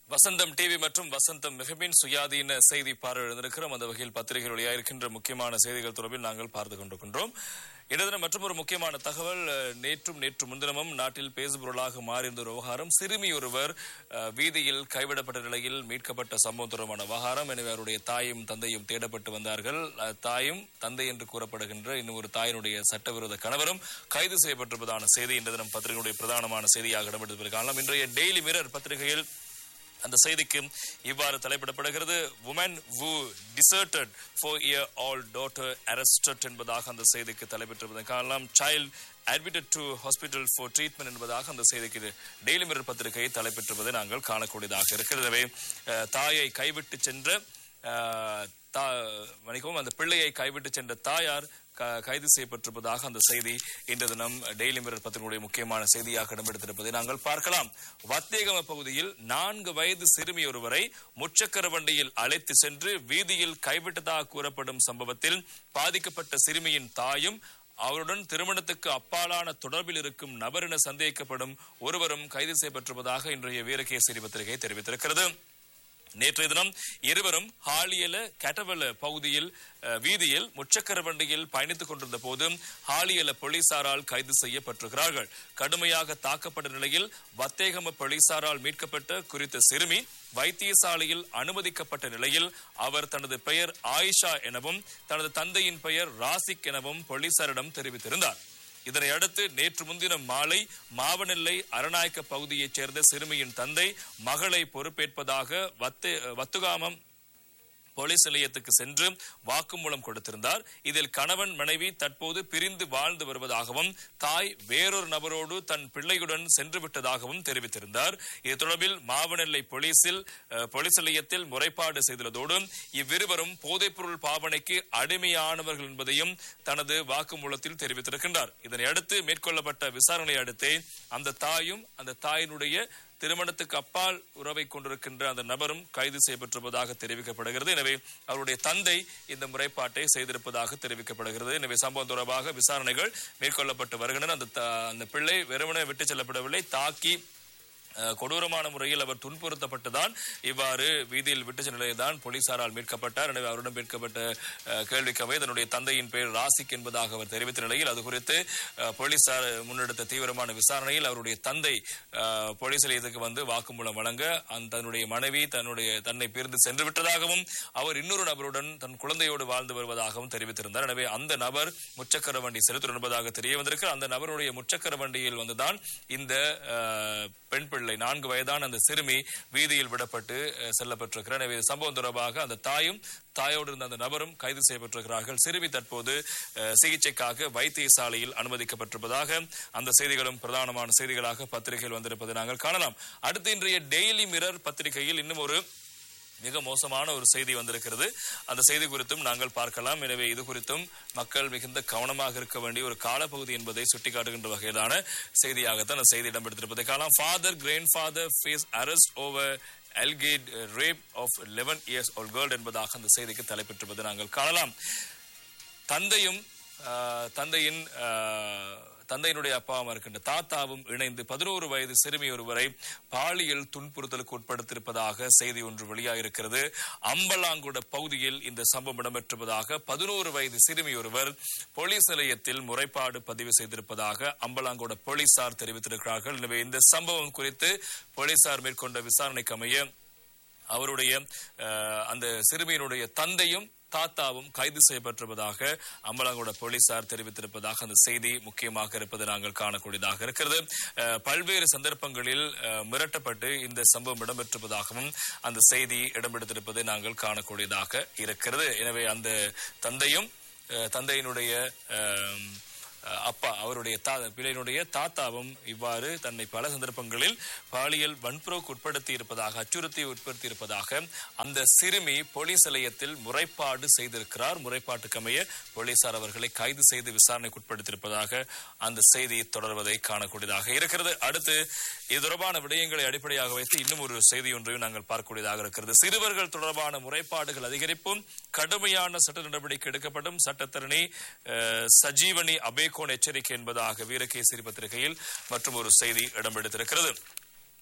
வசந்தம் TV மற்றும் வசந்தம் மிகமின் சுயாதீன செய்தி பார்வை எழுந்திருக்கிறோம் அந்த வகையில் பத்திரிகைகள் வெளியாயிருக்கின்ற முக்கியமான செய்திகள் தொடர்பில் நாங்கள் பார்த்து கொண்டிருக்கின்றோம் இன்று தினம் மற்றும் ஒரு முக்கியமான தகவல் அஹ், நேற்றும் நேற்று முன்தினமும் நாட்டில் பேசுபொருளாக மாறியிருந்த ஒரு விவகாரம் சிறுமி ஒருவர் அஹ், வீதியில் கைவிடப்பட்ட நிலையில் மீட்கப்பட்ட சம்பவம் தொடர்பான விவகாரம் எனவே அவருடைய தாயும் தந்தையும் தேடப்பட்டு வந்தார்கள் அஹ், தாயும் தந்தை என்று கூறப்படுகின்ற இன்னும் ஒரு தாயினுடைய சட்டவிரோத கணவரும் கைது செய்யப்பட்டிருப்பதான செய்தி இன்று தினம் பத்திரிகையுடைய பிரதானமான செய்தியாக இடம்பெற்றிருப்பதை காணலாம் இன்றைய டெய்லி மிரர் பத்திரிகையில் அந்த செய்திக்கு இவ்வாறு தலைப்பிடப்படுகிறது woman who deserted four year old daughter arrested என்பதாக அந்த செய்திக்கு தலைப்பெற்றிருப்பதை காணலாம் child admitted to hospital for treatment என்பதாக அந்த செய்திக்கு டெய்லி மிரர் பத்திரிகை தலைப்பெற்றிருப்பதை நாங்கள் காணக்கூடியதாக இருக்கிறது எனவே அஹ், தாயை கைவிட்டு சென்ற அஹ், தா- மன்னிக்கவும் அந்த பிள்ளையை கைவிட்டு சென்ற தாயார் க- கைது செய்யப்பட்டிருப்பதாக அந்த செய்தி இன்று தினம் டெய்லி மிரர் பத்திரிகையுடைய முக்கியமான செய்தியாக இடம்பெடுத்திருப்பதை நாங்கள் பார்க்கலாம் வத்தேகம பகுதியில் நான்கு வயது சிறுமி ஒருவரை முச்சக்கர வண்டியில் அழைத்து சென்று வீதியில் கைவிட்டதாக கூறப்படும் சம்பவத்தில் பாதிக்கப்பட்ட சிறுமியின் தாயும் அவருடன் திருமணத்துக்கு அப்பாலான தொடர்பில் இருக்கும் நபர் என சந்தேகிக்கப்படும் ஒருவரும் கைது செய்யப்பட்டிருப்பதாக இன்றைய வீரகேசரி பத்திரிகை தெரிவித்திருக்கிறது நேற்றைய தினம் இருவரும் ஹாலியல கேட்டவல பகுதியில் அஹ், வீதியில் முச்சக்கர வண்டியில் பயணித்துக் கொண்டிருந்த போது ஹாலியல போலீசாரால் கைது செய்யப்பட்டிருக்கிறார்கள் கடுமையாக தாக்கப்பட்ட நிலையில் வத்தேகம போலீசாரால் மீட்கப்பட்ட குறித்த சிறுமி வைத்தியசாலையில் அனுமதிக்கப்பட்ட நிலையில் அவர் தனது பெயர் ஆயிஷா எனவும் தனது தந்தையின் பெயர் ராசிக் எனவும் போலீசாரிடம் தெரிவித்திருந்தார் இதனை அடுத்து நேற்று முன்தினம் மாலை மாவனெல்லை அரநாயக்க பகுதியைச் சேர்ந்த சிறுமியின் தந்தை மகளை பொறுப்பேற்பதாக வத்து வத்துகாமம் போலீஸ் நிலையத்துக்கு சென்று வாக்குமூலம் கொடுத்திருந்தார் இதில் கணவன் மனைவி தற்போது பிரிந்து வாழ்ந்து வருவதாகவும் தாய் வேறொரு நபரோடு தன் பிள்ளையுடன் சென்று விட்டதாகவும் தெரிவித்திருந்தார் இது தொடர்பில் மாவனெல்லை போலீசில் அஹ், போலீஸ் நிலையத்தில் முறைப்பாடு செய்துள்ளதோடு இவ்விருவரும் போதைப்பொருள் பாவனைக்கு அடிமையானவர்கள் என்பதையும் தனது வாக்குமூலத்தில் தெரிவித்திருக்கின்றார் இதனை அடுத்து மேற்கொள்ளப்பட்ட விசாரணை அடுத்தே அந்த தாயும் அந்த தாயினுடைய திருமணத்துக்கு அப்பால் உறவை கொண்டிருக்கின்ற அந்த நபரும் கைது செய்யப்பட்டிருப்பதாக தெரிவிக்கப்படுகிறது எனவே அவருடைய தந்தை இந்த முறைப்பாட்டை செய்திருப்பதாக தெரிவிக்கப்படுகிறது எனவே சம்பவம் தொடர்பாக விசாரணைகள் மேற்கொள்ளப்பட்டு வருகின்றன அந்த த- அந்த பிள்ளை வெறுமனே விட்டு செல்லப்படவில்லை தாக்கி அஹ், கொடூரமான முறையில் அவர் துன்புறுத்தப்பட்டுதான் இவ்வாறு வீதியில் விட்டு சென்ற நிலையில்தான் போலீசாரால் மீட்கப்பட்டார் எனவே அவரிடம் மீட்கப்பட்ட அஹ், கேள்விக்கவை தன்னுடைய தந்தையின் பெயர் ராசிக் என்பதாக அவர் தெரிவித்த நிலையில் அது குறித்து அஹ், போலீசார் முன்னெடுத்த தீவிரமான விசாரணையில் அவருடைய தந்தை அஹ், போலீஸ் நிலையத்துக்கு வந்து வாக்குமூலம் வழங்க அந்த தன்னுடைய மனைவி தன்னுடைய தன்னை பிரிந்து சென்று விட்டதாகவும் அவர் இன்னொரு நபருடன் தன் குழந்தையோடு வாழ்ந்து வருவதாகவும் தெரிவித்திருந்தார் எனவே அந்த நபர் முச்சக்கர வண்டி செலுத்தி என்பதாக தெரிய வந்திருக்கு அந்த நபருடைய முச்சக்கர வண்டியில் வந்துதான் இந்த அஹ், பெண் பிள்ளை நான்கு வயதான அந்த சிறுமி வீதியில் விடப்பட்டு அஹ், செல்லப்பட்டிருக்கிறார் எனவே இந்த சம்பவம் தொடர்பாக அந்த தாயும் தாயோடு இருந்த அந்த நபரும் கைது செய்யப்பட்டிருக்கிறார்கள் சிறுமி தற்போது அஹ், சிகிச்சைக்காக வைத்தியசாலையில் அனுமதிக்கப்பட்டிருப்பதாக அந்த செய்திகளும் பிரதானமான செய்திகளாக பத்திரிகையில் வந்திருப்பதை நாங்கள் காணலாம் அடுத்து இன்றைய டெய்லி மிரர் பத்திரிகையில் இன்னும் ஒரு மிக மோசமான ஒரு செய்தி வந்திருக்கிறது அந்த செய்தி குறித்தும் நாங்கள் பார்க்கலாம் எனவே இது குறித்தும் மக்கள் மிகுந்த கவனமாக இருக்க வேண்டிய ஒரு காலப்பகுதி என்பதை சுட்டிக்காட்டுகின்ற வகையிலான செய்தியாகத்தான் அந்த செய்தி இடம்பெற்றிருப்பதை காணலாம் father grandfather face arrest over alleged rape of eleven years old girl என்பதாக அந்த செய்திக்கு தலைப்பெற்றிருப்பதை நாங்கள் காணலாம் தந்தையும் ஆஹ், தந்தையின் ஆஹ், தந்தையினுடைய அப்பாவும் இருக்கின்ற தாத்தாவும் இணைந்து பதினோரு வயது சிறுமி ஒருவரை பாலியல் துன்புறுத்தலுக்கு உட்படுத்தியிருப்பதாக செய்தி ஒன்று வெளியாகிருக்கிறது அம்பலாங்குட பகுதியில் இந்த சம்பவம் இடம்பெற்றிருப்பதாக பதினோரு வயது சிறுமி ஒருவர் போலீஸ் நிலையத்தில் முறைப்பாடு பதிவு செய்திருப்பதாக அம்பலாங்குட போலீசார் தெரிவித்திருக்கிறார்கள் எனவே இந்த சம்பவம் குறித்து போலீசார் மேற்கொண்ட விசாரணைக்கு அமைய அவருடைய அஹ், அந்த சிறுமியினுடைய தந்தையும் தாத்தாவும் கைது செய்யப்பட்டிருப்பதாக அம்பலாங்கோட போலீசார் தெரிவித்திருப்பதாக அந்த செய்தி முக்கியமாக இருப்பதை நாங்கள் காணக்கூடியதாக இருக்கிறது அஹ், பல்வேறு சந்தர்ப்பங்களில் அஹ், மிரட்டப்பட்டு இந்த சம்பவம் இடம்பெற்றிருப்பதாகவும் அந்த செய்தி இடம்பெடுத்திருப்பதை நாங்கள் காணக்கூடியதாக இருக்கிறது எனவே அந்த தந்தையும் அஹ், தந்தையினுடைய அஹ், அஹ் அப்பா அவருடைய தா பிள்ளையினுடைய தாத்தாவும் இவ்வாறு தன்னை பல சந்தர்ப்பங்களில் பாலியல் வன்புறவுக்கு உட்படுத்தி இருப்பதாக அச்சுறுத்தி உட்படுத்தி இருப்பதாக அந்த சிறுமி போலீஸ் நிலையத்தில் முறைப்பாடு செய்திருக்கிறார் முறைப்பாட்டுக்கு அமைய போலீசார் அவர்களை கைது செய்து விசாரணைக்கு உட்படுத்தியிருப்பதாக அந்த செய்தி தொடர்வதை காணக்கூடியதாக இருக்கிறது அடுத்து இது தொடர்பான விடயங்களை அடிப்படையாக வைத்து இன்னும் ஒரு செய்தி ஒன்றையும் நாங்கள் பார்க்கக்கூடியதாக இருக்கிறது சிறுவர்கள் தொடர்பான முறைப்பாடுகள் அதிகரிப்பும் கடுமையான சட்ட நடவடிக்கை எடுக்கப்படும் சட்டத்தரணி அஹ், சஜீவனி அபேகோன் எச்சரிக்கை என்பதாக வீரகேசரி பத்திரிகையில் மற்றும் ஒரு செய்தி இடம்பெடுத்திருக்கிறது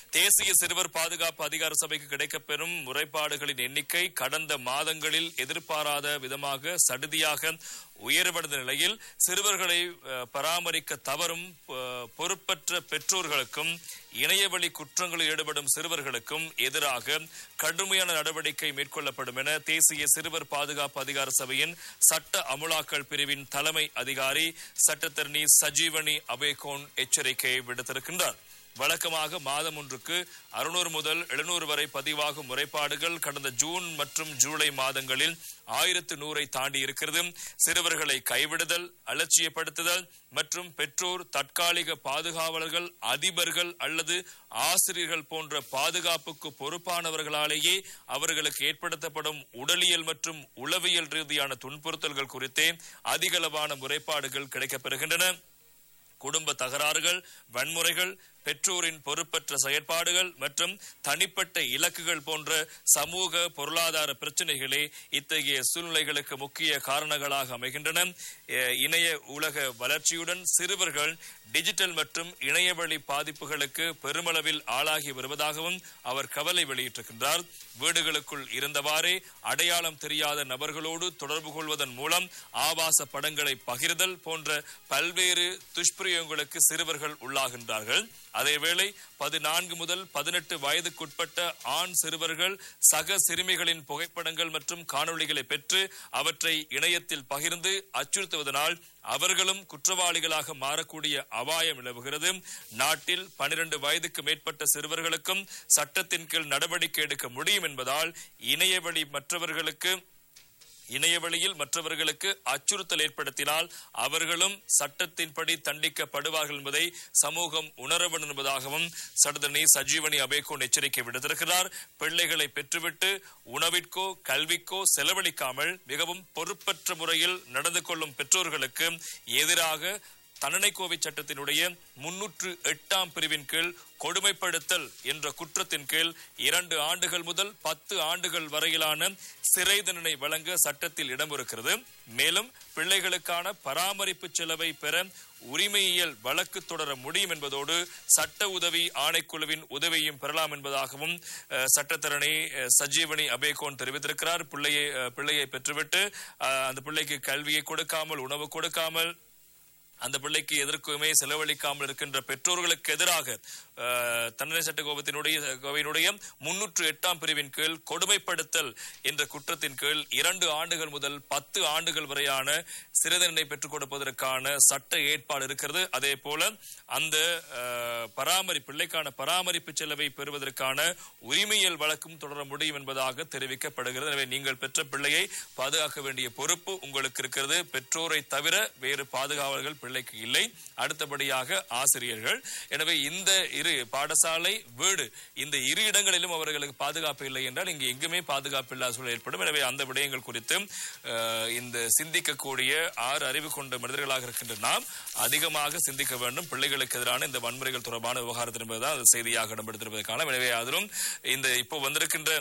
தேசிய சிறுவர் பாதுகாப்பு அதிகார சபைக்கு கிடைக்கப்பெறும் முறைப்பாடுகளின் எண்ணிக்கை கடந்த மாதங்களில் எதிர்பாராத விதமாக சடுதியாக உயர்வடைந்த நிலையில் சிறுவர்களை அஹ், பராமரிக்க தவறும் அஹ், பொறுப்பற்ற பெற்றோர்களுக்கும் இணையவழி குற்றங்களில் ஈடுபடும் சிறுவர்களுக்கும் எதிராக கடுமையான நடவடிக்கை மேற்கொள்ளப்படும் என தேசிய சிறுவர் பாதுகாப்பு அதிகார சபையின் சட்ட அமுலாக்கல் பிரிவின் தலைமை அதிகாரி சட்டத்தரணி சஜீவனி அபேகோன் எச்சரிக்கை விடுத்திருக்கின்றார் வழக்கமாக மாதம் ஒன்றுக்கு அறுநூறு முதல் எழுநூறு வரை பதிவாகும் முறைப்பாடுகள் கடந்த ஜூன் மற்றும் ஜூலை மாதங்களில் ஆயிரத்து நூறை தாண்டி இருக்கிறது சிறுவர்களை கைவிடுதல் அலட்சியப்படுத்துதல் மற்றும் பெற்றோர் தற்காலிக பாதுகாவலர்கள் அதிபர்கள் அல்லது ஆசிரியர்கள் போன்ற பாதுகாப்புக்கு பொறுப்பானவர்களாலேயே அவர்களுக்கு ஏற்படுத்தப்படும் உடலியல் மற்றும் உளவியல் ரீதியான துன்புறுத்தல்கள் குறித்தே அதிகளவான முறைப்பாடுகள் கிடைக்கப்பெறுகின்றன குடும்ப தகராறுகள் வன்முறைகள் பெற்றோரின் பொறுப்பற்ற செயற்பாடுகள் மற்றும் தனிப்பட்ட இலக்குகள் போன்ற சமூக பொருளாதார பிரச்சனைகளே இத்தகைய சூழ்நிலைகளுக்கு முக்கிய காரணங்களாக அமைகின்றன அஹ் இணைய உலக வளர்ச்சியுடன் சிறுவர்கள் டிஜிட்டல் மற்றும் இணையவழி பாதிப்புகளுக்கு பெருமளவில் ஆளாகி வருவதாகவும் அவர் கவலை வெளியிட்டிருக்கின்றார் வீடுகளுக்குள் இருந்தவாறே அடையாளம் தெரியாத நபர்களோடு தொடர்பு கொள்வதன் மூலம் ஆபாச படங்களை பகிர்தல் போன்ற பல்வேறு துஷ்பிரயோகங்களுக்கு சிறுவர்கள் உள்ளாகின்றார்கள் அதேவேளை பதினான்கு முதல் பதினெட்டு வயதுக்குட்பட்ட ஆண் சிறுவர்கள் சக சிறுமிகளின் புகைப்படங்கள் மற்றும் காணொளிகளை பெற்று அவற்றை இணையத்தில் பகிர்ந்து அச்சுறுத்துவதனால் அவர்களும் குற்றவாளிகளாக மாறக்கூடிய அபாயம் நிலவுகிறது நாட்டில் பனிரெண்டு வயதுக்கு மேற்பட்ட சிறுவர்களுக்கும் சட்டத்தின் கீழ் நடவடிக்கை எடுக்க முடியும் என்பதால் இணையவழி மற்றவர்களுக்கு இணையவழியில் மற்றவர்களுக்கு அச்சுறுத்தல் ஏற்படுத்தினால் அவர்களும் சட்டத்தின்படி தண்டிக்கப்படுவார்கள் என்பதை சமூகம் உணர வேண்டும் என்பதாகவும் சடதனி சஜீவனி அபேகோன் எச்சரிக்கை விடுத்திருக்கிறார் பிள்ளைகளை பெற்றுவிட்டு உணவிற்கோ கல்விக்கோ செலவழிக்காமல் மிகவும் பொறுப்பற்ற முறையில் நடந்து கொள்ளும் பெற்றோர்களுக்கு எதிராக தண்டனைக்கோவை சட்டத்தினுடைய முன்னூற்று எட்டாம் பிரிவின் கீழ் கொடுமைப்படுத்தல் என்ற குற்றத்தின் கீழ் இரண்டு ஆண்டுகள் முதல் பத்து ஆண்டுகள் வரையிலான சிறை தண்டனை வழங்க சட்டத்தில் இடம் இருக்கிறது மேலும் பிள்ளைகளுக்கான பராமரிப்பு செலவை பெற உரிமையியல் வழக்கு தொடர முடியும் என்பதோடு சட்ட உதவி ஆணைக்குழுவின் உதவியும் பெறலாம் என்பதாகவும் அஹ், சட்டத்தரணி அஹ், சஜீவனி அபேகோன் தெரிவித்திருக்கிறார் பிள்ளையை அஹ், பிள்ளையை பெற்றுவிட்டு அஹ், அந்த பிள்ளைக்கு கல்வியை கொடுக்காமல் உணவு கொடுக்காமல் அந்த பிள்ளைக்கு எதற்குமே செலவழிக்காமல் இருக்கின்ற பெற்றோர்களுக்கு எதிராக அஹ், தண்டனை சட்ட கோபத்தினுடைய கோவையினுடைய முன்னூற்று எட்டாம் பிரிவின் கீழ் கொடுமைப்படுத்தல் என்ற குற்றத்தின் கீழ் இரண்டு ஆண்டுகள் முதல் பத்து ஆண்டுகள் வரையான சிறை தண்டனை பெற்றுக் கொடுப்பதற்கான சட்ட ஏற்பாடு இருக்கிறது அதே போல அந்த அஹ், பராமரி பிள்ளைக்கான பராமரிப்பு செலவை பெறுவதற்கான உரிமையியல் வழக்கும் தொடர முடியும் என்பதாக தெரிவிக்கப்படுகிறது எனவே நீங்கள் பெற்ற பிள்ளையை பாதுகாக்க வேண்டிய பொறுப்பு உங்களுக்கு இருக்கிறது பெற்றோரை தவிர வேறு பாதுகாவலர்கள் பிள்ளைக்கு இல்லை அடுத்தபடியாக ஆசிரியர்கள் எனவே இந்த இரு பாடசாலை வீடு இந்த இரு இடங்களிலும் அவர்களுக்கு பாதுகாப்பு இல்லை என்றால் இங்கு எங்குமே பாதுகாப்பு இல்லாத சூழல் ஏற்படும் எனவே அந்த விடயங்கள் குறித்து அஹ், இந்த சிந்திக்கக்கூடிய ஆறு அறிவு கொண்ட மனிதர்களாக இருக்கின்ற நாம் அதிகமாக சிந்திக்க வேண்டும் பிள்ளைகளுக்கு எதிரான இந்த வன்முறைகள் தொடர்பான விவகாரத்தில் என்பதுதான் அது செய்தியாக இடம்பெடுத்திருப்பதற்கான எனவே அதிலும் இந்த இப்போ வந்திருக்கின்ற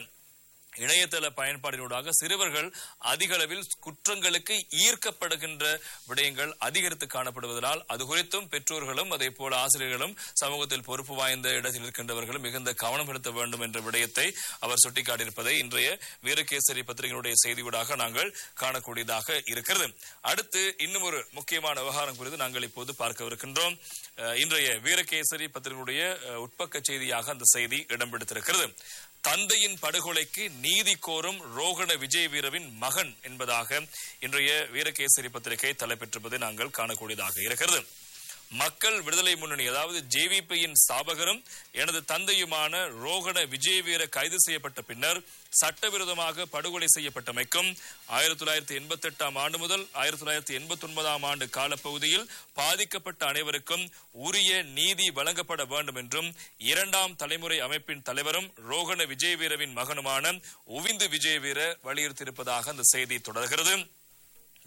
இணையதள பயன்பாடினூடாக சிறுவர்கள் அதிக அளவில் குற்றங்களுக்கு ஈர்க்கப்படுகின்ற விடயங்கள் அதிகரித்து காணப்படுவதனால் அது குறித்தும் பெற்றோர்களும் அதே போல ஆசிரியர்களும் சமூகத்தில் பொறுப்பு வாய்ந்த இடத்தில் இருக்கின்றவர்களும் மிகுந்த கவனம் செலுத்த வேண்டும் என்ற விடயத்தை அவர் சுட்டிக்காட்டியிருப்பதை இன்றைய வீரகேசரி பத்திரிகையினுடைய செய்தியூடாக நாங்கள் காணக்கூடியதாக இருக்கிறது அடுத்து இன்னும் ஒரு முக்கியமான விவகாரம் குறித்து நாங்கள் இப்போது பார்க்கவிருக்கின்றோம் அஹ், இன்றைய வீரகேசரி பத்திரிகையினுடைய அஹ், உட்பக்க செய்தியாக அந்த செய்தி இடம்பெடுத்திருக்கிறது தந்தையின் படுகொலைக்கு நீதி கோரும் ரோகண விஜய் வீரவின் மகன் என்பதாக இன்றைய வீரகேசரி பத்திரிகை தலைப்பெற்றிருப்பதை நாங்கள் காணக்கூடியதாக இருக்கிறது மக்கள் விடுதலை முன்னணி அதாவது ஜேவிபியின் ஸ்தாபகரும் எனது தந்தையுமான ரோகண விஜய் வீர கைது செய்யப்பட்ட பின்னர் சட்டவிரோதமாக படுகொலை செய்யப்பட்டமைக்கும் ஆயிரத்தி தொள்ளாயிரத்தி எண்பத்தி எட்டாம் ஆண்டு முதல் ஆயிரத்தி தொள்ளாயிரத்தி எண்பத்தி ஒன்பதாம் ஆண்டு காலப்பகுதியில் பாதிக்கப்பட்ட அனைவருக்கும் உரிய நீதி வழங்கப்பட வேண்டும் என்றும் இரண்டாம் தலைமுறை அமைப்பின் தலைவரும் ரோகண விஜய் வீரவின் மகனுமான உவிந்து விஜய் வீர வலியுறுத்தியிருப்பதாக அந்த செய்தி தொடர்கிறது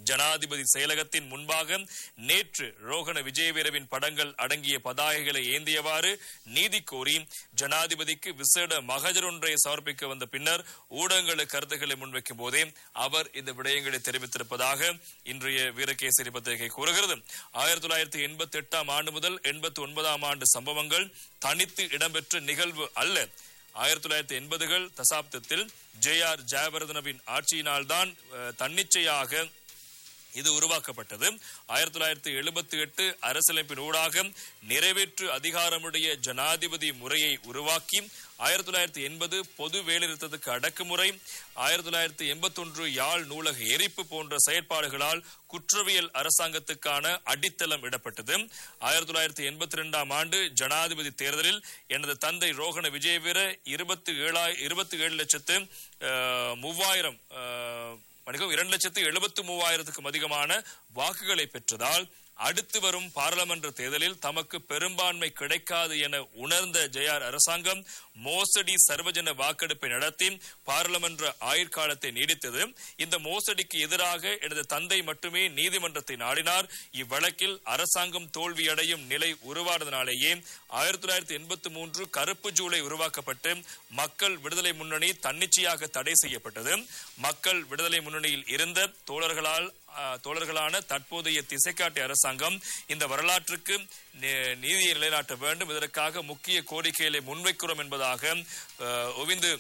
ஜனாதிபதி செயலகத்தின் முன்பாக நேற்று ரோகண விஜயவீரவின் படங்கள் அடங்கிய பதாகைகளை ஏந்தியவாறு நீதி கோரி ஜனாதிபதிக்கு விசேட மகஜர் ஒன்றை சமர்ப்பிக்க வந்த பின்னர் ஊடகங்களுக்கு கருத்துக்களை முன்வைக்கும் போதே அவர் இந்த விடயங்களை தெரிவித்திருப்பதாக இன்றைய வீரகேசரி பத்திரிகை கூறுகிறது ஆயிரத்தி தொள்ளாயிரத்தி எண்பத்தி எட்டாம் ஆண்டு முதல் எண்பத்தி ஒன்பதாம் ஆண்டு சம்பவங்கள் தனித்து இடம்பெற்ற நிகழ்வு அல்ல ஆயிரத்தி தொள்ளாயிரத்தி எண்பதுகள் தசாப்தத்தில் ஜே ஆர் ஜெயவர்தனவின் ஆட்சியினால்தான் அஹ், தன்னிச்சையாக இது உருவாக்கப்பட்டது ஆயிரத்தி தொள்ளாயிரத்தி எழுபத்தி எட்டு அரசியலமைப்பின் ஊடாக நிறைவேற்று அதிகாரமுடைய ஜனாதிபதி முறையை உருவாக்கி ஆயிரத்தி தொள்ளாயிரத்தி எண்பது பொது வேலைநிறுத்தத்துக்கு அடக்குமுறை ஆயிரத்தி தொள்ளாயிரத்தி எண்பத்தி ஒன்று யாழ் நூலக எரிப்பு போன்ற செயற்பாடுகளால் குற்றவியல் அரசாங்கத்துக்கான அடித்தளம் இடப்பட்டது ஆயிரத்தி தொள்ளாயிரத்தி எண்பத்தி ரெண்டாம் ஆண்டு ஜனாதிபதி தேர்தலில் எனது தந்தை ரோகண விஜயவீர இருபத்தி ஏழாய் இருபத்தி ஏழு லட்சத்து அஹ், மூவாயிரம் அஹ், மணிக்கம் இரண்டு லட்சத்து எழுபத்து மூவாயிரத்துக்கும் அதிகமான வாக்குகளை பெற்றதால் அடுத்து வரும் பாராளுமன்ற தேர்தலில் தமக்கு பெரும்பான்மை கிடைக்காது என உணர்ந்த ஜெயார் அரசாங்கம் மோசடி சர்வஜன வாக்கெடுப்பை நடத்தி பாராளுமன்ற ஆயுட்காலத்தை நீடித்தது இந்த மோசடிக்கு எதிராக எனது தந்தை மட்டுமே நீதிமன்றத்தை நாடினார் இவ்வழக்கில் அரசாங்கம் தோல்வியடையும் நிலை உருவானதனாலேயே ஆயிரத்தி தொள்ளாயிரத்தி எண்பத்தி மூன்று கருப்பு ஜூலை உருவாக்கப்பட்டு மக்கள் விடுதலை முன்னணி தன்னிச்சையாக தடை செய்யப்பட்டது மக்கள் விடுதலை முன்னணியில் இருந்த தோழர்களால் ஆஹ், தோழர்களான தற்போதைய திசைக்காட்டி அரசாங்கம் இந்த வரலாற்றுக்கு நி- நீதியை நிலைநாட்ட வேண்டும் இதற்காக முக்கிய கோரிக்கைகளை முன்வைக்கிறோம் என்பதாக ஆஹ், ஒவிந்து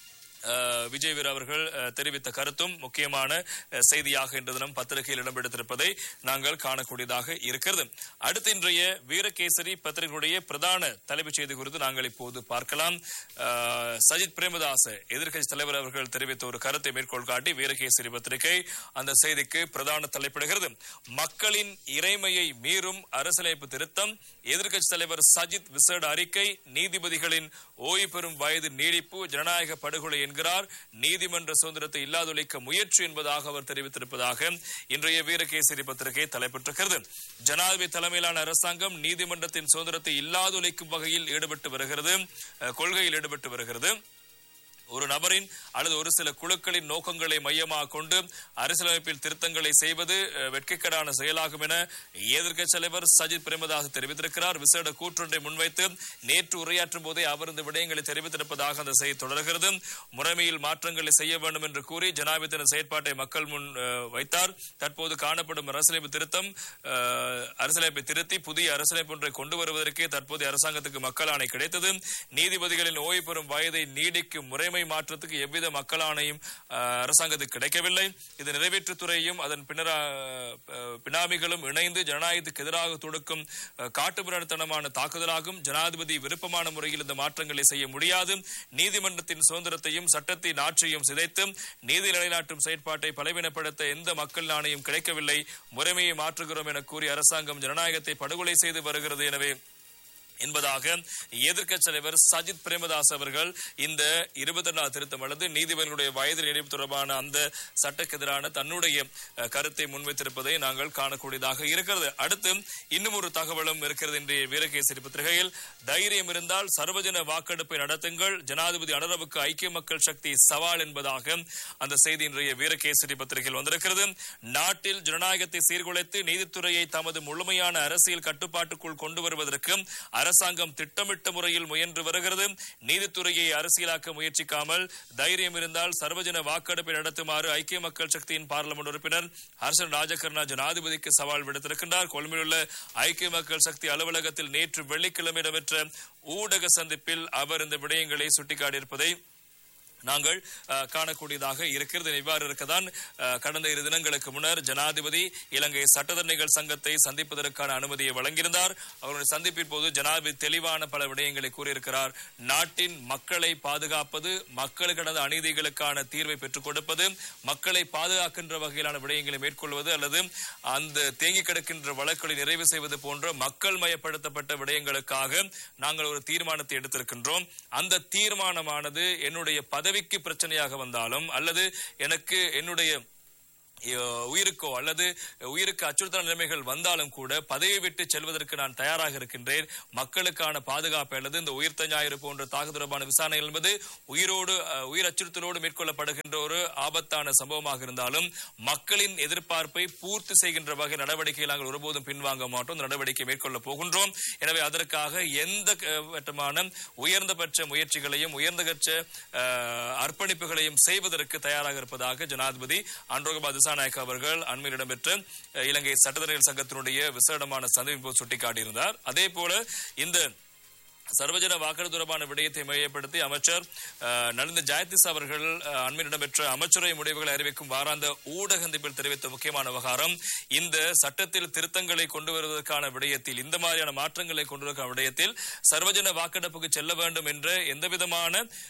அஹ், விஜய் வீர் அவர்கள் அஹ், தெரிவித்த கருத்தும் முக்கியமான அஹ், செய்தியாக இன்று தினம் பத்திரிகையில் இடம்பெடுத்திருப்பதை நாங்கள் காணக்கூடியதாக இருக்கிறது அடுத்து இன்றைய வீரகேசரி பத்திரிகையுடைய பிரதான தலைப்புச் செய்தி குறித்து நாங்கள் இப்போது பார்க்கலாம் அஹ், சஜித் பிரேமதாச எதிர்க்கட்சி தலைவர் அவர்கள் தெரிவித்த ஒரு கருத்தை மேற்கோள் காட்டி வீரகேசரி பத்திரிகை அந்த செய்திக்கு பிரதான தலைப்பிடுகிறது மக்களின் இறைமையை மீறும் அரசியலமைப்பு திருத்தம் எதிர்க்கட்சி தலைவர் சஜித் விசேட அறிக்கை நீதிபதிகளின் ஓய்வு பெறும் வயது நீடிப்பு ஜனநாயக படுகொலை என்கிறார் நீதிமன்ற சுதந்திரத்தை இல்லாதொழிக்க முயற்சி என்பதாக அவர் தெரிவித்திருப்பதாக இன்றைய வீரகேசரி பத்திரிகை தலைப்பெற்றிருக்கிறது ஜனாதிபதி தலைமையிலான அரசாங்கம் நீதிமன்றத்தின் சுதந்திரத்தை இல்லாதொழிக்கும் வகையில் ஈடுபட்டு வருகிறது அஹ், கொள்கையில் ஈடுபட்டு வருகிறது ஒரு நபரின் அல்லது ஒரு சில குழுக்களின் நோக்கங்களை மையமாக கொண்டு அரசியலமைப்பில் திருத்தங்களை செய்வது அஹ், வெட்கக்கேடான செயலாகும் என எதிர்க்கட்சி தலைவர் சஜித் பிரேமதாஸ் தெரிவித்திருக்கிறார் விசேட கூற்றொன்றை முன்வைத்து நேற்று உரையாற்றும் போதே அவர் இந்த விடயங்களை தெரிவித்திருப்பதாக அந்த செய்தி தொடர்கிறது முறைமையில் மாற்றங்களை செய்ய வேண்டும் என்று கூறி ஜனாதிபதியின் செயற்பாட்டை மக்கள் முன் அஹ், வைத்தார் தற்போது காணப்படும் அரசியலமைப்பு திருத்தம் அஹ், அரசியலமைப்பை திருத்தி புதிய அரசியலமைப்பு ஒன்றை கொண்டு வருவதற்கே தற்போதைய அரசாங்கத்துக்கு மக்கள் ஆணை கிடைத்தது நீதிபதிகளின் ஓய்வு பெறும் வயதை நீடிக்கும் முறைமை மாற்றத்துக்கு எவ்வித மக்கள் ஆணையும் அஹ், அரசாங்கத்துக்கு கிடைக்கவில்லை இது நிறைவேற்றுத்துறையும் அதன் பின்னரா அஹ், பினாமிகளும் இணைந்து ஜனநாயகத்துக்கு எதிராக தொடுக்கும் அஹ், காட்டுமிராண்டித்தனமான தாக்குதலாகும் ஜனாதிபதி விருப்பமான முறையில் இந்த மாற்றங்களை செய்ய முடியாது நீதிமன்றத்தின் சுதந்திரத்தையும் சட்டத்தின் ஆட்சியையும் சிதைத்து நீதி நிலைநாட்டும் செயற்பாட்டை பலவீனப்படுத்த எந்த மக்கள் நாணயம் கிடைக்கவில்லை முறைமையை மாற்றுகிறோம் என கூறி அரசாங்கம் ஜனநாயகத்தை படுகொலை செய்து வருகிறது எனவே என்பதாக எதிர்க்கட்சி தலைவர் சஜித் பிரேமதாஸ் அவர்கள் இந்த இருபத்தி ரெண்டாவது திருத்தம் அல்லது நீதிபதிகளுடைய வயது இணைப்பு தொடர்பான அந்த சட்டக்கு எதிரான தன்னுடைய அஹ், கருத்தை முன்வைத்திருப்பதை நாங்கள் காணக்கூடியதாக இருக்கிறது அடுத்து இன்னும் ஒரு தகவலும் இருக்கிறது இன்றைய வீரகேசரி பத்திரிகையில் தைரியம் இருந்தால் சர்வஜன வாக்கெடுப்பை நடத்துங்கள் ஜனாதிபதி அனுரவுக்கு ஐக்கிய மக்கள் சக்தி சவால் என்பதாக அந்த செய்தி இன்றைய வீரகேசரி பத்திரிகையில் வந்திருக்கிறது நாட்டில் ஜனநாயகத்தை சீர்குலைத்து நீதித்துறையை தமது முழுமையான அரசியல் கட்டுப்பாட்டுக்குள் கொண்டு வருவதற்கு அரசாங்கம் திட்டமிட்ட முறையில் முயன்று வருகிறது நீதித்துறையை அரசியலாக்க முயற்சிக்காமல் தைரியம் இருந்தால் சர்வஜன வாக்கெடுப்பை நடத்துமாறு ஐக்கிய மக்கள் சக்தியின் பார்லமெண்ட் உறுப்பினர் ஹர்ஷன் ராஜகர்ணா ஜனாதிபதிக்கு சவால் விடுத்திருக்கின்றார் கொழும்பில் உள்ள ஐக்கிய மக்கள் சக்தி அலுவலகத்தில் நேற்று வெள்ளிக்கிழமை இடம்பெற்ற ஊடக சந்திப்பில் அவர் இந்த விடயங்களை சுட்டிக்காட்டியிருப்பதை நாங்கள் அஹ், காணக்கூடியதாக இருக்கிறது இவ்வாறு இருக்கதான் அஹ், கடந்த இரு தினங்களுக்கு முன்னர் ஜனாதிபதி இலங்கை சட்டத்தரணிகள் சங்கத்தை சந்திப்பதற்கான அனுமதியை வழங்கியிருந்தார் அவருடைய சந்திப்பின் போது ஜனாதிபதி தெளிவான பல விடயங்களை கூறியிருக்கிறார் நாட்டின் மக்களை பாதுகாப்பது மக்களுக்கு நடந்த அநீதிகளுக்கான தீர்வை பெற்றுக் கொடுப்பது மக்களை பாதுகாக்கின்ற வகையிலான விடயங்களை மேற்கொள்வது அல்லது அந்த தேங்கி கிடக்கின்ற வழக்குகளை நிறைவு செய்வது போன்ற மக்கள் மயப்படுத்தப்பட்ட விடயங்களுக்காக நாங்கள் ஒரு தீர்மானத்தை எடுத்திருக்கின்றோம் அந்த தீர்மானமானது என்னுடைய பதவிக்கு பிரச்சனையாக வந்தாலும் அல்லது எனக்கு என்னுடைய அஹ் உயிருக்கோ அல்லது உயிருக்கு அச்சுறுத்தல் நிலைமைகள் வந்தாலும் கூட பதவி விட்டு செல்வதற்கு நான் தயாராக இருக்கின்றேன் மக்களுக்கான பாதுகாப்பு அல்லது இந்த உயிர்த்த ஞாயிறு போன்ற தாக்குதல் தொடர்பான விசாரணைகள் என்பது உயிரோடு அஹ், உயிர் அச்சுறுத்தலோடு மேற்கொள்ளப்படுகின்ற ஒரு ஆபத்தான சம்பவமாக இருந்தாலும் மக்களின் எதிர்பார்ப்பை பூர்த்தி செய்கின்ற வகை நடவடிக்கைகள் நாங்கள் ஒருபோதும் பின்வாங்க மாட்டோம் இந்த நடவடிக்கை மேற்கொள்ள போகின்றோம் எனவே அதற்காக எந்த க- வட்டமான உயர்ந்தபட்ச முயற்சிகளையும் உயர்ந்தபட்ச அஹ், அர்ப்பணிப்புகளையும் செய்வதற்கு தயாராக இருப்பதாக ஜனாதிபதி அன்ரோகபா திசாநாயக் அவர்கள் அண்மையில் இடம்பெற்ற அஹ், இலங்கை சட்டத்தரணிகள் சங்கத்தினுடைய விசேடமான சந்திப்பின் போது சுட்டிக்காட்டியிருந்தார் அதே போல இந்த சர்வஜன வாக்கெடுப்பு தொடர்பான விடயத்தை மையப்படுத்தி அமைச்சர் அஹ், நலிந்த ஜெயதிஸ் அவர்கள் அஹ், அண்மையில் இடம்பெற்ற அமைச்சரவை முடிவுகளை அறிவிக்கும் வாராந்த ஊடக சந்திப்பில் தெரிவித்த முக்கியமான விவகாரம் இந்த சட்டத்தில் திருத்தங்களை கொண்டு வருவதற்கான விடயத்தில் இந்த மாதிரியான மாற்றங்களை கொண்டு வருவதற்கான விடயத்தில் சர்வஜன வாக்கெடுப்புக்கு செல்ல வேண்டும் என்ற எந்தவிதமான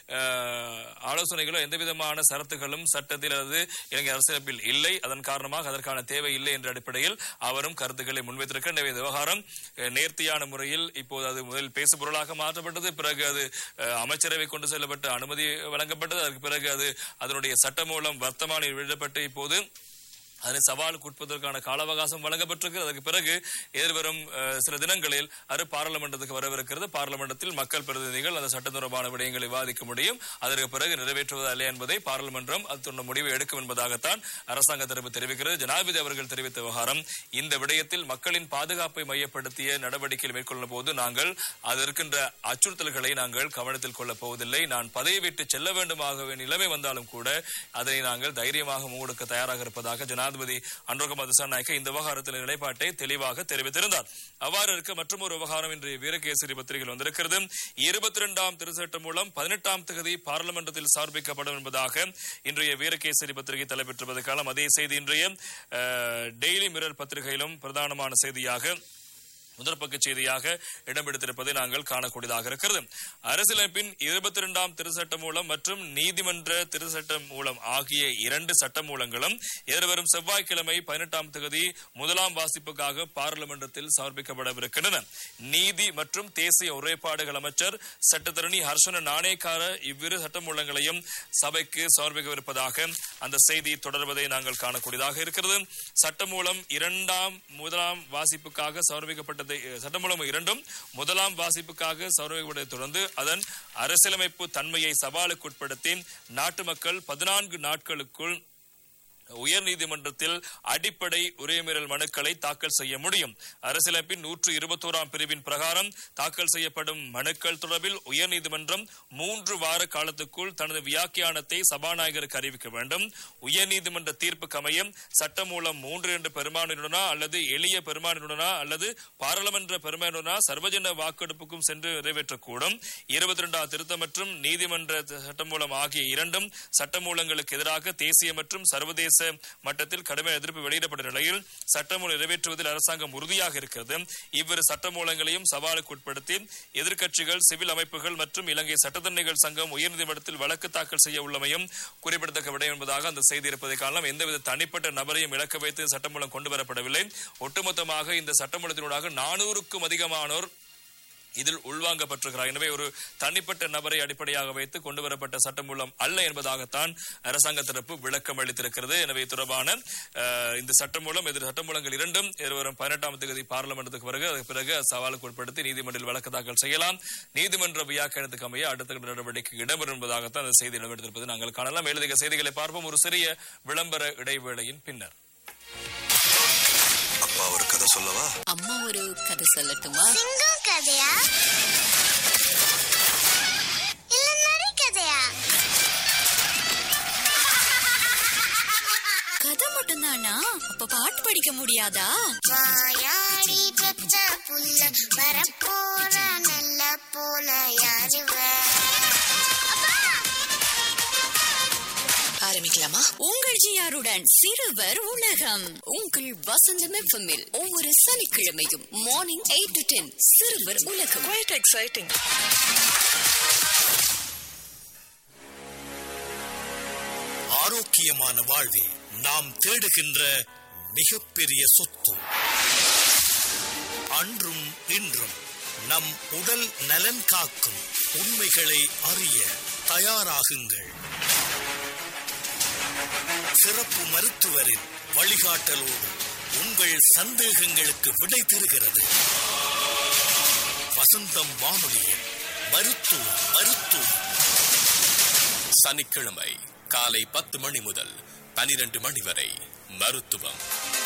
அஹ், ஆலோசனைகளோ எந்தவிதமான சரத்துகளும் சட்டத்தில் அல்லது இலங்கை அரசியலமைப்பில் இல்லை அதன் காரணமாக அதற்கான தேவை இல்லை என்ற அடிப்படையில் அவரும் கருத்துக்களை முன்வைத்திருக்கிறார் எனவே இந்த விவகாரம் அஹ், நேர்த்தியான முறையில் இப்போது அது முதலில் பேசு பொருளாக மாற்றப்பட்டது பிறகு அது அஹ், அமைச்சரவை கொண்டு செல்லப்பட்ட அனுமதி வழங்கப்பட்டது அதற்கு பிறகு அது அதனுடைய சட்ட மூலம் வர்த்தமானில் வெளியிடப்பட்டு இப்போது அதனை சவாலுக்கு உட்பதற்கான கால அவகாசம் வழங்கப்பட்டிருக்கிறது அதற்கு பிறகு எதிர்வரும் அஹ், சில தினங்களில் அது பாராளுமன்றத்துக்கு வரவிருக்கிறது பாராளுமன்றத்தில் மக்கள் பிரதிநிதிகள் அந்த சட்ட தொடர்பான விடயங்களை விவாதிக்க முடியும் அதற்கு பிறகு நிறைவேற்றுவதா இல்லையா என்பதை பாராளுமன்றம் அது தொடர்ந்த முடிவை எடுக்கும் என்பதாகத்தான் அரசாங்க தரப்பு தெரிவிக்கிறது ஜனாதிபதி அவர்கள் தெரிவித்த விவகாரம் இந்த விடயத்தில் மக்களின் பாதுகாப்பை மையப்படுத்திய நடவடிக்கைகள் மேற்கொள்ளும் போது நாங்கள் அது இருக்கின்ற அச்சுறுத்தல்களை நாங்கள் கவனத்தில் கொள்ளப் போவதில்லை நான் பதவி விட்டு செல்ல வேண்டுமாக நிலைமை வந்தாலும் கூட அதனை நாங்கள் தைரியமாக முன்னெடுக்க தயாராக இருப்பதாக ஜனாதிபதி அன்ரோகமா திசாநாயக்க இந்த விவகாரத்தில் நிலைப்பாட்டை தெளிவாக தெரிவித்திருந்தார் அவ்வாறு இருக்க மற்றும் ஒரு விவகாரம் இன்றைய வீரகேசரி பத்திரிகையில் வந்திருக்கிறது இருபத்தி இரண்டாம் திருச்சட்டம் மூலம் பதினெட்டாம் தேதி பார்லிமெண்டத்தில் சமர்ப்பிக்கப்படும் என்பதாக இன்றைய வீரகேசரி பத்திரிகை தலைப்பெற்றிருப்பது காலம் அதே செய்தி இன்றைய அஹ், டெய்லி மிரர் பத்திரிகையிலும் பிரதானமான செய்தியாக முதல் பக்க செய்தியாக இடம்பெடுத்திருப்பதை நாங்கள் காணக்கூடியதாக இருக்கிறது அரசியலமைப்பின் இருபத்தி இரண்டாம் திருச்சட்ட மூலம் மற்றும் நீதிமன்ற திருச்சட்ட மூலம் ஆகிய இரண்டு சட்ட மூலங்களும் எதிர்வரும் செவ்வாய்க்கிழமை பதினெட்டாம் தேதி முதலாம் வாசிப்புக்காக பாராளுமன்றத்தில் சமர்ப்பிக்கப்படவிருக்கின்றன நீதி மற்றும் தேசிய ஒருமைப்பாடுகள் அமைச்சர் சட்டத்தரணி ஹர்ஷன நாணேக்கார இவ்விரு சட்ட மூலங்களையும் சபைக்கு சமர்ப்பிக்கவிருப்பதாக அந்த செய்தி தொடர்வதை நாங்கள் காணக்கூடியதாக இருக்கிறது சட்டமூலம் இரண்டாம் முதலாம் வாசிப்புக்காக சமர்ப்பிக்கப்பட்டதை சட்டமூலம் இரண்டும் முதலாம் வாசிப்புக்காக சமர்ப்பிக்கப்பட்டதை தொடர்ந்து அதன் அரசியலமைப்பு தன்மையை சவாலுக்கு உட்படுத்தி நாட்டு மக்கள் பதினான்கு நாட்களுக்குள் உயர் நீதிமன்றத்தில் அடிப்படை உரிமையல் மனுக்களை தாக்கல் செய்ய முடியும் அரசியலமைப்பின் நூற்று இருபத்தோராம் பிரிவின் பிரகாரம் தாக்கல் செய்யப்படும் மனுக்கள் தொடர்பில் உயர் நீதிமன்றம் மூன்று வார காலத்துக்குள் தனது வியாக்கியானத்தை சபாநாயகருக்கு அறிவிக்க வேண்டும் உயர் நீதிமன்ற தீர்ப்புக்கு அமைய சட்டம் மூலம் மூன்று என்று பெரும்பான்மையுடனா அல்லது எளிய பெரும்பான்மையுடனா அல்லது பாராளுமன்ற பெரும்பான்மையுடனா சர்வஜன வாக்கெடுப்புக்கும் சென்று நிறைவேற்றக்கூடும் இருபத்தி இரண்டாம் திருத்தம் மற்றும் நீதிமன்ற சட்டமூலம் ஆகிய இரண்டும் சட்டமூலங்களுக்கு எதிராக தேசிய மற்றும் சர்வதேச மட்டத்தில் கடுமையான எதிர்ப்பு வெளியிடப்பட்ட நிலையில் சட்டமூலம் நிறைவேற்றுவதில் அரசாங்கம் உறுதியாக இருக்கிறது இவ்விரு சட்டமூலங்களையும் சவாலுக்கு உட்படுத்தி எதிர்க்கட்சிகள் சிவில் அமைப்புகள் மற்றும் இலங்கை சட்டத்தரணிகள் சங்கம் உயர்நீதிமன்றத்தில் வழக்கு தாக்கல் செய்ய உள்ளமையும் குறிப்பிடத்தக்க விடயம் என்பதாக அந்த செய்தி இருப்பதை காணலாம் எந்தவித தனிப்பட்ட நபரையும் இலக்க வைத்து சட்டமூலம் கொண்டு வரப்படவில்லை ஒட்டுமொத்தமாக இந்த சட்டமூலத்தினூடாக நானூறுக்கும் அதிகமானோர் இதில் உள்வாங்கப்பட்டிருக்கிறார் எனவே ஒரு தனிப்பட்ட நபரை அடிப்படையாக வைத்து கொண்டு வரப்பட்ட சட்டம் மூலம் அல்ல என்பதாகத்தான் அரசாங்க தரப்பு விளக்கம் அளித்திருக்கிறது எனவே இது தொடர்பான அஹ், இந்த சட்டம் மூலம் எதிர் சட்ட மூலங்கள் இரண்டும் இருவரும் பதினெட்டாம் தேதி பார்லிமெண்டத்துக்கு பிறகு அதுக்கு பிறகு சவாலுக்கு உட்படுத்தி நீதிமன்றில் வழக்கு தாக்கல் செய்யலாம் நீதிமன்ற வியாக்கியானத்துக்கு அமைய அடுத்த கட்ட நடவடிக்கை இடம்பெறும் என்பதாகத்தான் அந்த செய்தி இடம்பெடுத்திருப்பது நாங்கள் காணலாம் மேலதிக செய்திகளை பார்ப்போம் ஒரு சிறிய விளம்பர இடைவேளையின் பின்னர் அப்பா ஒரு கதை சொல்லவா அம்மா ஒரு கதை சொல்லட்டுமா சிங்கம் கதையா இல்ல நரி கதையா கதை மட்டும்தானா அப்ப பாட்டு படிக்க முடியாதா வாயாடி பெற்ற புள்ள வரப்போற நல்ல போல யாருவ ஆரம்பிக்கலாமா உங்கள் ஜியாருடன் சிறுவர் உலகம் உங்கள் வசந்தம் எஃப்எம்மில் ஒவ்வொரு சனிக்கிழமையும் மார்னிங் எயிட் டு டென் சிறுவர் உலகம் quite exciting. ஆரோக்கியமான வாழ்வே நாம் தேடுகின்ற மிகப்பெரிய சொத்து அன்றும் இன்றும் நம் உடல் நலன் காக்கும் உண்மைகளை அறிய தயாராகுங்கள் சிறப்பு மருத்துவரின் வழிகாட்டலோடு உங்கள் சந்தேகங்களுக்கு விடை தருகிறது வசந்தம் வானொலியில் மருத்துவம் மருத்துவம் சனிக்கிழமை காலை பத்து மணி முதல் பனிரெண்டு மணி வரை மருத்துவம்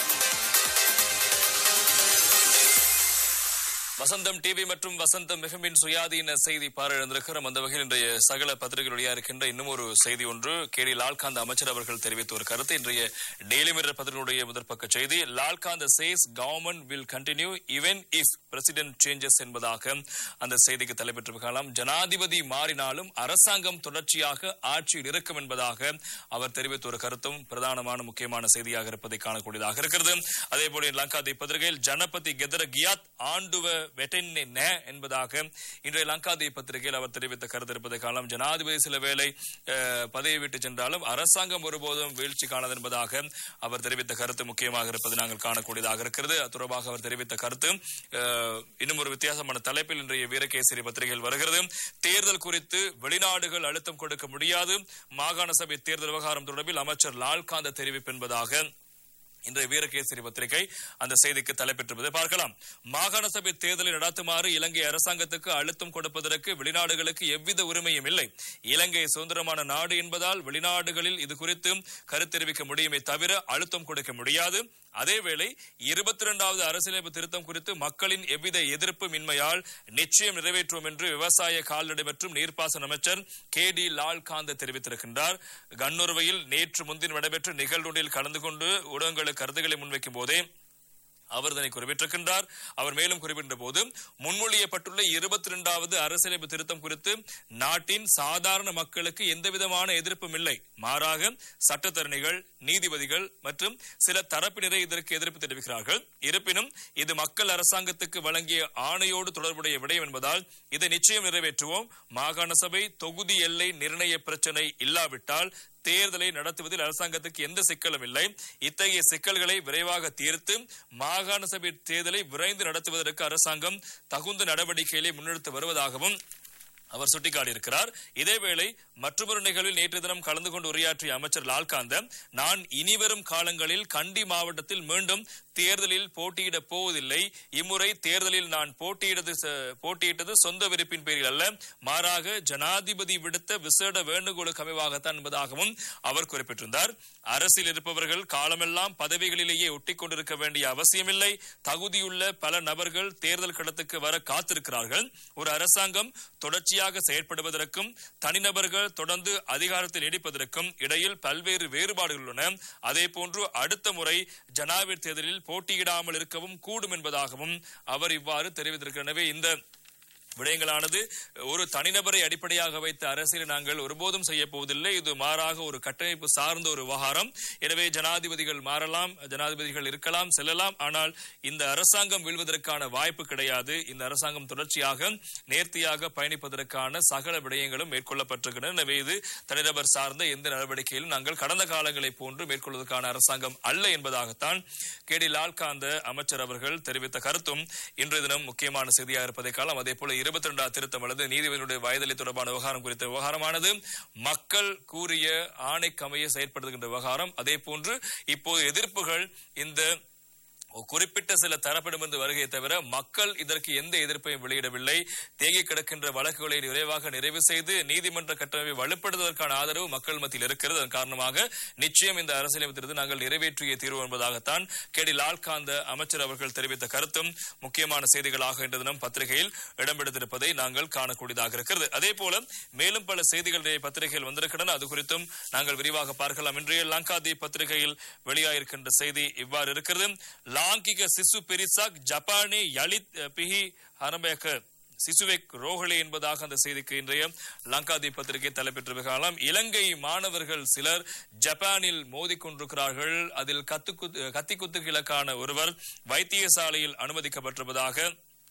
வசந்தம் டிவி மற்றும் வசந்தம் மிகமின் சுயாதீன செய்தி பாராளுந்திருக்கிறோம் அந்த வகையில் இன்றைய சகல பத்திரிகைகளுடைய இருக்கின்ற இன்னும் ஒரு செய்தி ஒன்று கேடி லால்காந்த அமைச்சர் அவர்கள் தெரிவித்த ஒரு கருத்து இன்றைய டெய்லி மிரர் பத்திரிகையுடைய முதற்பக்க செய்தி Lalkantha says government will continue even if president changes என்பதாக அந்த செய்திக்கு தலைப்பெற்றிருக்கலாம் ஜனாதிபதி மாறினாலும் அரசாங்கம் தொடர்ச்சியாக ஆட்சியில் இருக்கும் என்பதாக அவர் தெரிவித்த ஒரு கருத்தும் பிரதானமான முக்கியமான செய்தியாக இருப்பதை காணக்கூடியதாக இருக்கிறது அதே போல லங்காதி பத்திரிகையில் ஜனபதி கெதர கியாத் ஆண்டுவ வெட்டென்னே ந என்பதாக இன்றைய லங்காதி பத்திரிகையில் அவர் தெரிவித்த கருத்து இருப்பதை காணலாம் ஜனாதிபதி சில வேளை அஹ், பதவி விட்டு சென்றாலும் அரசாங்கம் ஒருபோதும் வீழ்ச்சி காணாது என்பதாக அவர் தெரிவித்த கருத்து முக்கியமாக இருப்பது நாங்கள் காணக்கூடியதாக இருக்கிறது அது தொடர்பாக அவர் தெரிவித்த கருத்து அஹ், இன்னும் ஒரு வித்தியாசமான தலைப்பில் இன்றைய வீரகேசரி பத்திரிகையில் வருகிறது தேர்தல் குறித்து வெளிநாடுகள் அழுத்தம் கொடுக்க முடியாது மாகாண சபை தேர்தல் விவகாரம் தொடர்பில் அமைச்சர் லால்காந்த தெரிவிப்பு என்பதாக இன்றைய வீரகேசரி பத்திரிகை அந்த செய்திக்கு தலைப்பெற்றிருப்பதை பார்க்கலாம் மாகாண சபை தேர்தலை நடத்துமாறு இலங்கை அரசாங்கத்துக்கு அழுத்தம் கொடுப்பதற்கு வெளிநாடுகளுக்கு எவ்வித உரிமையும் இல்லை இலங்கை சுதந்திரமான நாடு என்பதால் வெளிநாடுகளில் இது குறித்து கருத்து தெரிவிக்க முடியுமே தவிர அழுத்தம் கொடுக்க முடியாது அதேவேளை இருபத்தி இரண்டாவது அரசியலமைப்பு திருத்தம் குறித்து மக்களின் எவ்வித எதிர்ப்பும் இன்மையால் நிச்சயம் நிறைவேற்றுவோம் என்று விவசாய கால்நடை மற்றும் நீர்ப்பாசன அமைச்சர் கே டி லால்காந்த தெரிவித்திருக்கின்றார் கண்ணுறவையில் நேற்று முன்தினம் நடைபெற்ற நிகழ்வொன்றில் கலந்து கொண்டு ஊடகங்களுக்கு கருத்துக்களை முன்வைக்கும் போதே அவர் இதனை குறிப்பிட்டிருக்கின்றார் அவர் மேலும் குறிப்பிட்ட போது முன்மொழியப்பட்டுள்ள இருபத்தி இரண்டாவது அரசியலமைப்பு திருத்தம் குறித்து நாட்டின் சாதாரண மக்களுக்கு எந்தவிதமான எதிர்ப்பும் இல்லை மாறாக சட்டத்தரணிகள் நீதிபதிகள் மற்றும் சில தரப்பினரை இதற்கு எதிர்ப்பு தெரிவிக்கிறார்கள் இருப்பினும் இது மக்கள் அரசாங்கத்துக்கு வழங்கிய ஆணையோடு தொடர்புடைய விடயம் என்பதால் இதை நிச்சயம் நிறைவேற்றுவோம் மாகாண சபை தொகுதி எல்லை நிர்ணய பிரச்சனை இல்லாவிட்டால் தேர்தலை நடத்துவதில் அரசாங்கத்துக்கு எந்த சிக்கலும் இல்லை இத்தகைய சிக்கல்களை விரைவாக தீர்த்து மாகாண சபை தேர்தலை விரைந்து நடத்துவதற்கு அரசாங்கம் தகுந்த நடவடிக்கைகளை முன்னெடுத்து வருவதாகவும் அவர் சுட்டிக்காட்டியிருக்கிறார் இதேவேளை மற்றொரு நிகழ்வில் நேற்று தினம் கலந்து கொண்டு உரையாற்றிய அமைச்சர் லால்காந்த நான் இனிவரும் காலங்களில் கண்டி மாவட்டத்தில் மீண்டும் தேர்தலில் போட்டியிடப் போவதில்லை இம்முறை தேர்தலில் நான் போட்டியிடது ச- போட்டியிட்டது சொந்த விருப்பின் பேரில் அல்ல மாறாக ஜனாதிபதி விடுத்த விசேட வேண்டுகோளுக்கு அமைவாகத்தான் என்பதாகவும் அவர் குறிப்பிட்டிருந்தார் அரசில் இருப்பவர்கள் காலமெல்லாம் பதவிகளிலேயே ஒட்டிக் கொண்டிருக்க வேண்டிய அவசியமில்லை தகுதியுள்ள பல நபர்கள் தேர்தல் களத்துக்கு வர காத்திருக்கிறார்கள் ஒரு அரசாங்கம் தொடர்ச்சியாக செயற்படுவதற்கும் தனிநபர்கள் தொடர்ந்து அதிகாரத்தில் நீடிப்பதற்கும் இடையில் பல்வேறு வேறுபாடுகள் உள்ளன அதே போன்று அடுத்த முறை ஜனாதிபதி தேர்தலில் போட்டியிடாமல் இருக்கவும் கூடும் என்பதாகவும் அவர் இவ்வாறு தெரிவித்திருக்கிறார் எனவே இந்த விடயங்களானது ஒரு தனிநபரை அடிப்படையாக வைத்த அரசியலை நாங்கள் ஒருபோதும் செய்ய போவதில்லை இது மாறாக ஒரு கட்டமைப்பு சார்ந்த ஒரு விவகாரம் எனவே ஜனாதிபதிகள் மாறலாம் ஜனாதிபதிகள் இருக்கலாம் செல்லலாம் ஆனால் இந்த அரசாங்கம் வீழ்வதற்கான வாய்ப்பு கிடையாது இந்த அரசாங்கம் தொடர்ச்சியாக நேர்த்தியாக பயணிப்பதற்கான சகல விடயங்களும் மேற்கொள்ளப்பட்டிருக்கின்றன எனவே இது தனிநபர் சார்ந்த எந்த நடவடிக்கையிலும் நாங்கள் கடந்த காலங்களைப் போன்று மேற்கொள்வதற்கான அரசாங்கம் அல்ல என்பதாகத்தான் கே டி லால்காந்த அமைச்சர் அவர்கள் தெரிவித்த கருத்தும் இன்றைய தினம் முக்கியமான செய்தியாக இருப்பதை காலம் அதே போல இருபத்தி இரண்டாம் திருத்தம் அல்லது நீதிபதியினுடைய வயதலை தொடர்பான விவகாரம் குறித்த விவகாரமானது மக்கள் கூறிய ஆணைக்கமைய செயற்படுத்துகின்ற விவகாரம் அதே போன்று இப்போது எதிர்ப்புகள் இந்த குறிப்பிட்ட சில தரப்பிடமிருந்து வருகையை தவிர மக்கள் இதற்கு எந்த எதிர்ப்பையும் வெளியிடவில்லை தேங்கி கிடக்கின்ற வழக்குகளை விரைவாக நிறைவு செய்து நீதிமன்ற கட்டமைப்பை வலுப்படுத்துவதற்கான ஆதரவு மக்கள் மத்தியில் இருக்கிறது அதன் காரணமாக நிச்சயம் இந்த அரசியலமைப்பு திருத்தத்தை நாங்கள் நிறைவேற்றிய தீர்வு என்பதாகத்தான் கே டி லால்காந்த அமைச்சர் அவர்கள் தெரிவித்த கருத்தும் முக்கியமான செய்திகளாக இன்று தினம் பத்திரிகையில் இடம்பெடுத்திருப்பதை நாங்கள் காணக்கூடியதாக இருக்கிறது அதே போல மேலும் பல செய்திகள் இன்றைய பத்திரிகையில் வந்திருக்கின்றன அது குறித்தும் நாங்கள் விரிவாக பார்க்கலாம் இன்றைய லங்காதி பத்திரிகையில் வெளியாயிருக்கின்ற செய்தி இவ்வாறு இருக்கிறது ಲಾಂಕಿಕ ಸಿಸು ಪೆರಿಸಾಕ್ ಜಪಾನಿ ಯಳಿತ್ ಅಹ್, ಪಿಹಿ ಹರಬೇಕ சிசுவேக் ரோஹளே என்பதாக அந்த செய்திக்கு இன்றைய லங்காதி பத்திரிகை தலைப்பெற்று காலம் இலங்கை மாணவர்கள் சிலர் ஜப்பானில் மோதிக்கொண்டிருக்கிறார்கள் அதில் கத்து கத்தி குத்துகளுக்கான ஒருவர் வைத்தியசாலையில் அனுமதிக்கப்பட்டிருப்பதாக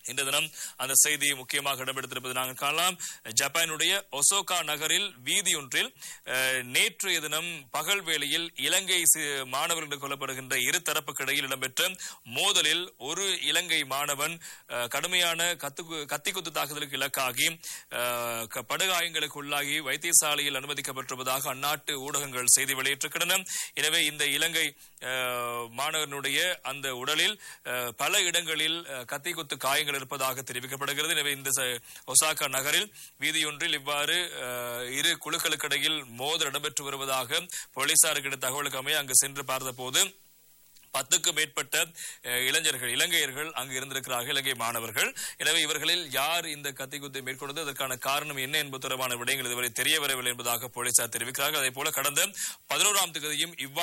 இந்த தினம் அந்த செய்தி முக்கியமாக இடம்பெடுத்திருப்பது நாங்கள் காணலாம் ஜப்பானுடைய ஒசோகா நகரில் வீதியொன்றில் அஹ், நேற்றைய தினம் பகல் வேளையில் இலங்கை சி- மாணவர்கள் கொல்லப்படுகின்ற இரு தரப்புக்கிடையில் இடம்பெற்ற மோதலில் ஒரு இலங்கை மாணவன் அஹ், கடுமையான கத்து கத்திக்குத்து தாக்குதலுக்கு இலக்காகி அஹ், க- படுகாயங்களுக்கு உள்ளாகி வைத்தியசாலையில் அனுமதிக்கப்பட்டிருப்பதாக அந்நாட்டு ஊடகங்கள் செய்தி வெளியிட்டிருக்கின்றன எனவே இந்த இலங்கை அஹ், மாணவனுடைய அந்த உடலில் அஹ், பல இடங்களில் அஹ், கத்திக்குத்து காயங்கள் இருப்பதாக தெரிவிக்கப்படுகிறது எனவே இந்த ச- ஒசாகா நகரில் வீதியொன்றில் இவ்வாறு அஹ், இரு குழுக்களுக்கிடையில் மோதல் இடம்பெற்று வருவதாக போலீசாருக்கு கிடைத்த தகவலுக்கு அமைய அங்கு சென்று பார்த்தபோது பத்துக்கும் மேற்பட்ட அஹ், இளைஞர்கள் இலங்கையர்கள் அங்கு இருந்திருக்கிறார்கள் இலங்கை மாணவர்கள் எனவே இவர்களில் யார் இந்த கத்திக்குத்தை மேற்கொண்டது அதற்கான காரணம் என்ன என்பது தொடர்பான விடயங்கள் இதுவரை தெரிய வரவில்லை என்பதாக போலீசார் தெரிவிக்கிறார்கள் அதே போல கடந்த பதினோராம் தேதியும் இவ்வாறு